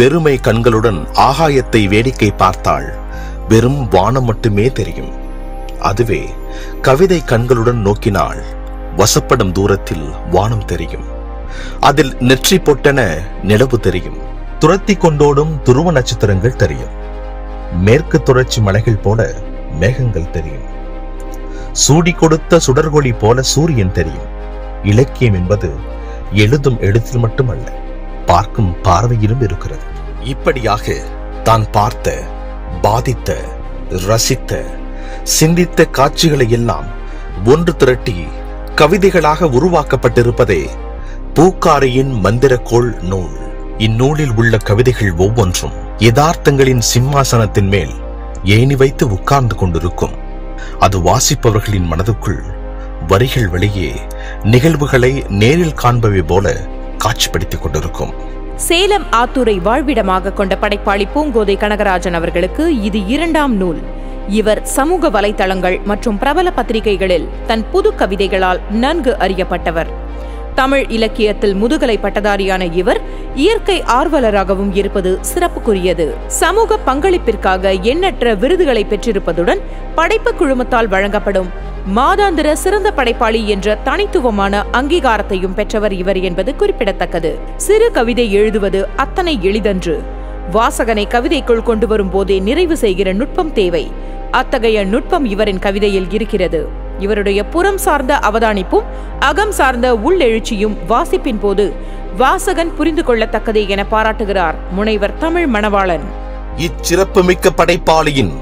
வெறுமை கண்களுடன் ஆகாயத்தை வேடிக்கை பார்த்தாள் வெறும் வானம் மட்டுமே தெரியும் அதுவே கவிதை கண்களுடன் நோக்கினாள் வசப்படும் தூரத்தில் வானம் தெரியும் அதில் நெற்றி பொட்டென நிலவு தெரியும் துரத்தி கொண்டோடும் துருவ நட்சத்திரங்கள் தெரியும் மேற்கு தொடர்ச்சி மலைகள் போல மேகங்கள் தெரியும் சூடி கொடுத்த சுடர்கொளி போல சூரியன் தெரியும் இலக்கியம் என்பது எழுதும் எழுத்தில் மட்டுமல்ல பார்க்கும் பார்வையிலும் இருக்கிறது இப்படியாக தான் பார்த்த பாதித்த ரசித்த சிந்தித்த காட்சிகளை எல்லாம் ஒன்று திரட்டி கவிதைகளாக உருவாக்கப்பட்டிருப்பதே பூக்காரியின் மந்திரக்கோள் நூல் இந்நூலில் உள்ள கவிதைகள் ஒவ்வொன்றும் யதார்த்தங்களின் சிம்மாசனத்தின் மேல் ஏணி வைத்து உட்கார்ந்து கொண்டிருக்கும் அது வாசிப்பவர்களின் மனதுக்குள் வரிகள் வெளியே நிகழ்வுகளை நேரில் காண்பவை போல காட்சிப்படுத்திக் கொண்டிருக்கும் சேலம் ஆத்தூரை வாழ்விடமாக கொண்ட படைப்பாளி பூங்கோதை கனகராஜன் அவர்களுக்கு இது இரண்டாம் நூல் இவர் சமூக வலைத்தளங்கள் மற்றும் பிரபல பத்திரிகைகளில் தன் புது கவிதைகளால் நன்கு அறியப்பட்டவர் தமிழ் இலக்கியத்தில் முதுகலை பட்டதாரியான இவர் இயற்கை ஆர்வலராகவும் இருப்பது சிறப்புக்குரியது சமூக பங்களிப்பிற்காக எண்ணற்ற விருதுகளை பெற்றிருப்பதுடன் படைப்பு குழுமத்தால் வழங்கப்படும் மாதாந்திர சிறந்த படைப்பாளி என்ற தனித்துவமான அங்கீகாரத்தையும் பெற்றவர் இவர் என்பது குறிப்பிடத்தக்கது சிறு கவிதை எழுதுவது அத்தனை எளிதன்று வாசகனை கவிதைக்குள் கொண்டு வரும் போதே நிறைவு செய்கிற நுட்பம் தேவை அத்தகைய நுட்பம் இவரின் கவிதையில் இருக்கிறது இவருடைய புறம் சார்ந்த அவதானிப்பும் அகம் சார்ந்த உள்ளெழுச்சியும் வாசிப்பின் போது வாசகன் புரிந்து கொள்ளத்தக்கதே என பாராட்டுகிறார் முனைவர் தமிழ் மணவாளன் இச்சிறப்புமிக்க படைப்பாளியின்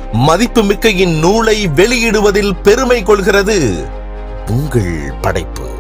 மதிப்புமிக்க இந்நூலை வெளியிடுவதில் பெருமை கொள்கிறது உங்கள் படைப்பு